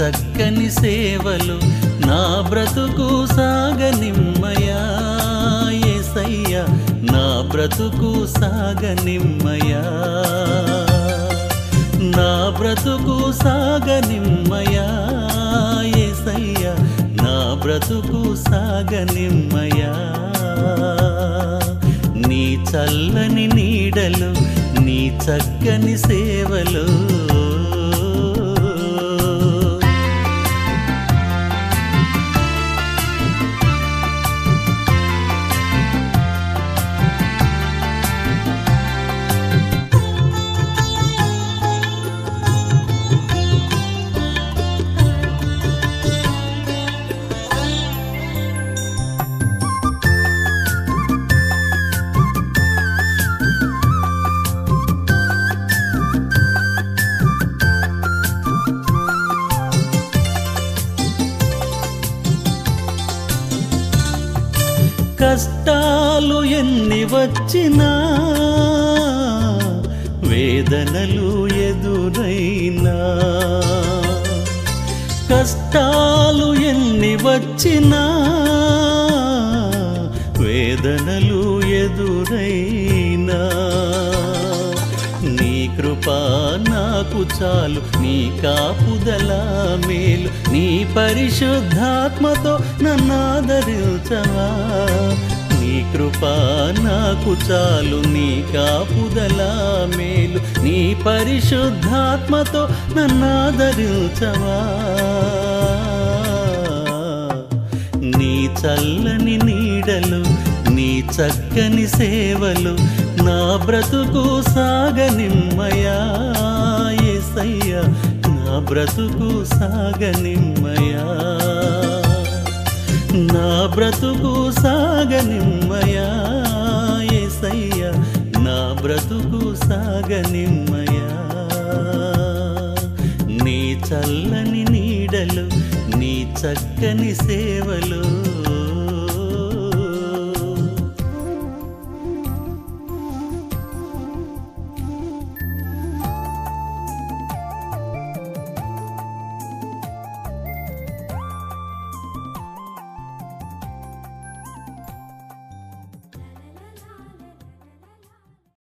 చక్కని సేవలు నా బ్రతుకు సాగనిమ్మయా ఏసయ్యా నా బ్రతుకు సాగనిమ్మయా నా బ్రతుకు సాగనిమ్మయా ఏసయ్యా నా బ్రతుకు సాగనిమ్మయా నీ చల్లని నీడలు నీ చక్కని సేవలు కష్టాలు ఎన్ని వచ్చినా వేదనలు ఎదురైనా కష్టాలు ఎన్ని వచ్చినా వేదనలు ఎదురైనా నీ కృప నాకు చాలు నీ కాపుదల మేలు నీ పరిశుద్ధాత్మతో నన్ను ఆదరించవా నీ కృప నాకు చాలు నీ కాపుదల మేలు నీ పరిశుద్ధాత్మతో నన్ను ఆదరించవా నీ చల్లని నీడలు నీ చక్కని సేవలు నా బ్రతుకు సాగనిమ్మయా ఏసయ్యా నా బ్రతుకు సాగనిమ్మయా నా బ్రతుకు సాగనిమ్మయా ఏసయ్యా నా బ్రతుకు సాగనిమ్మయా నీ చల్లని నీడలు నీ చక్కని సేవలు